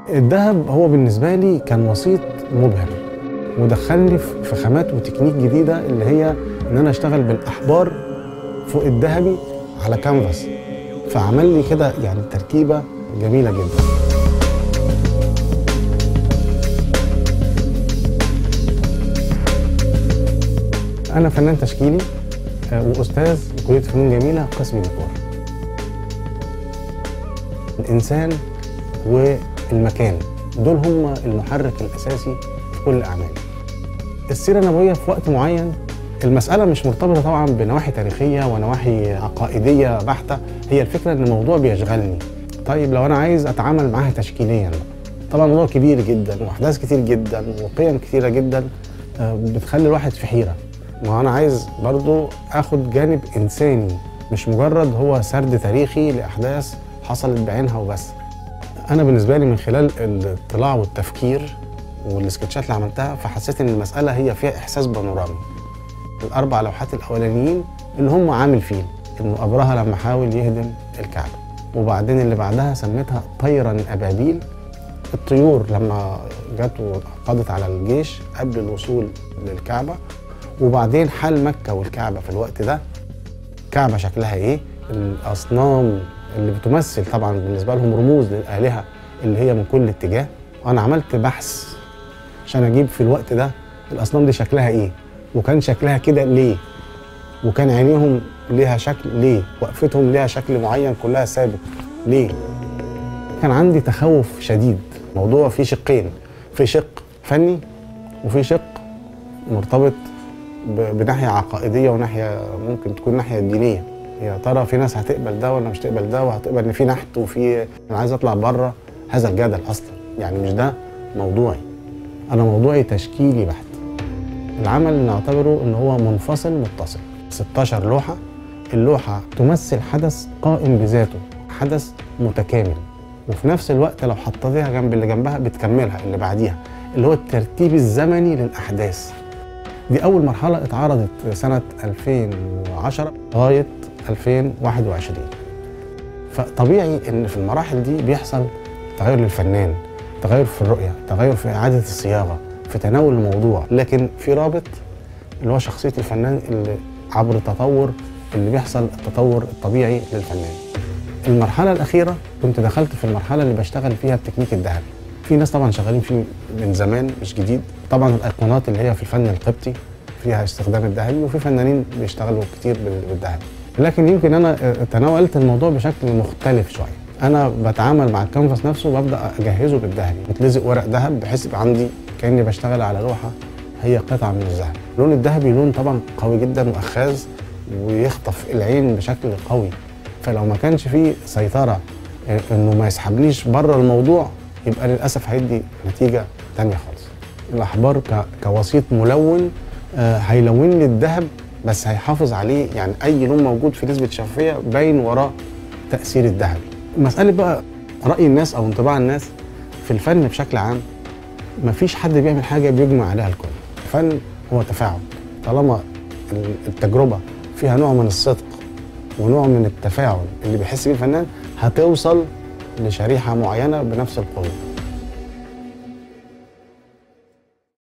الذهب هو بالنسبة لي كان وسيط مبهر ودخلني في في خامات وتكنيك جديدة اللي هي إن أنا أشتغل بالأحبار فوق الذهبي على كانفاس فعمل لي كده يعني تركيبة جميلة جدا أنا فنان تشكيلي آه، وأستاذ كلية فنون جميلة قسم ديكور الإنسان والمكان دول هم المحرك الأساسي في كل أعمالي السيرة النبوية في وقت معين المسألة مش مرتبطة طبعا بنواحي تاريخية ونواحي عقائدية بحتة هي الفكرة إن الموضوع بيشغلني طيب لو أنا عايز أتعامل معاها تشكيليا بقى. طبعا موضوع كبير جدا وأحداث كتير جدا وقيم كتيرة جدا آه، بتخلي الواحد في حيرة ما أنا عايز برضو آخد جانب إنساني مش مجرد هو سرد تاريخي لأحداث حصلت بعينها وبس انا بالنسبه لي من خلال الاطلاع والتفكير والسكتشات اللي عملتها فحسيت ان المساله هي فيها احساس بانورامي الاربع لوحات الاولانيين اللي هم عامل فيل انه ابرهه لما حاول يهدم الكعبه وبعدين اللي بعدها سميتها طيرا ابابيل الطيور لما جت وقضت على الجيش قبل الوصول للكعبه وبعدين حال مكه والكعبه في الوقت ده كعبه شكلها ايه الاصنام اللي بتمثل طبعا بالنسبه لهم رموز للالهه اللي هي من كل اتجاه وانا عملت بحث عشان اجيب في الوقت ده الاصنام دي شكلها ايه وكان شكلها كده ليه وكان عينيهم ليها شكل ليه وقفتهم ليها شكل معين كلها ثابت ليه كان عندي تخوف شديد موضوع فيه شقين في شق فني وفي شق مرتبط ب- بناحيه عقائديه وناحيه ممكن تكون ناحيه دينيه يا ترى في ناس هتقبل ده ولا مش تقبل ده وهتقبل ان في نحت وفي انا عايز اطلع بره هذا الجدل اصلا يعني مش ده موضوعي انا موضوعي تشكيلي بحت العمل نعتبره ان هو منفصل متصل 16 لوحه اللوحه تمثل حدث قائم بذاته حدث متكامل وفي نفس الوقت لو حطيتها جنب اللي جنبها بتكملها اللي بعديها اللي هو الترتيب الزمني للاحداث دي اول مرحله اتعرضت سنه 2010 لغايه 2021 فطبيعي ان في المراحل دي بيحصل تغير للفنان تغير في الرؤيه تغير في اعاده الصياغه في تناول الموضوع لكن في رابط اللي هو شخصيه الفنان اللي عبر التطور اللي بيحصل التطور الطبيعي للفنان المرحله الاخيره كنت دخلت في المرحله اللي بشتغل فيها التكنيك الذهبي في ناس طبعا شغالين فيه من زمان مش جديد طبعا الايقونات اللي هي في الفن القبطي فيها استخدام الذهبي وفي فنانين بيشتغلوا كتير بال- بالذهبي لكن يمكن انا تناولت الموضوع بشكل مختلف شويه انا بتعامل مع الكانفاس نفسه وببدا اجهزه بالذهبي بتلزق ورق ذهب بحيث يبقى عندي كاني بشتغل على لوحه هي قطعه من الذهب اللون الذهبي لون طبعا قوي جدا واخاذ ويخطف العين بشكل قوي فلو ما كانش فيه سيطره انه ما يسحبنيش بره الموضوع يبقى للاسف هيدي نتيجه تانية خالص الاحبار ك- كوسيط ملون آه، هيلون لي الذهب بس هيحافظ عليه يعني اي لون موجود في نسبه شفافيه باين وراه تاثير الذهبي مساله بقى راي الناس او انطباع الناس في الفن بشكل عام مفيش حد بيعمل حاجه بيجمع عليها الكل الفن هو تفاعل طالما ال- التجربه فيها نوع من الصدق ونوع من التفاعل اللي بيحس بيه الفنان هتوصل لشريحه معينه بنفس القوه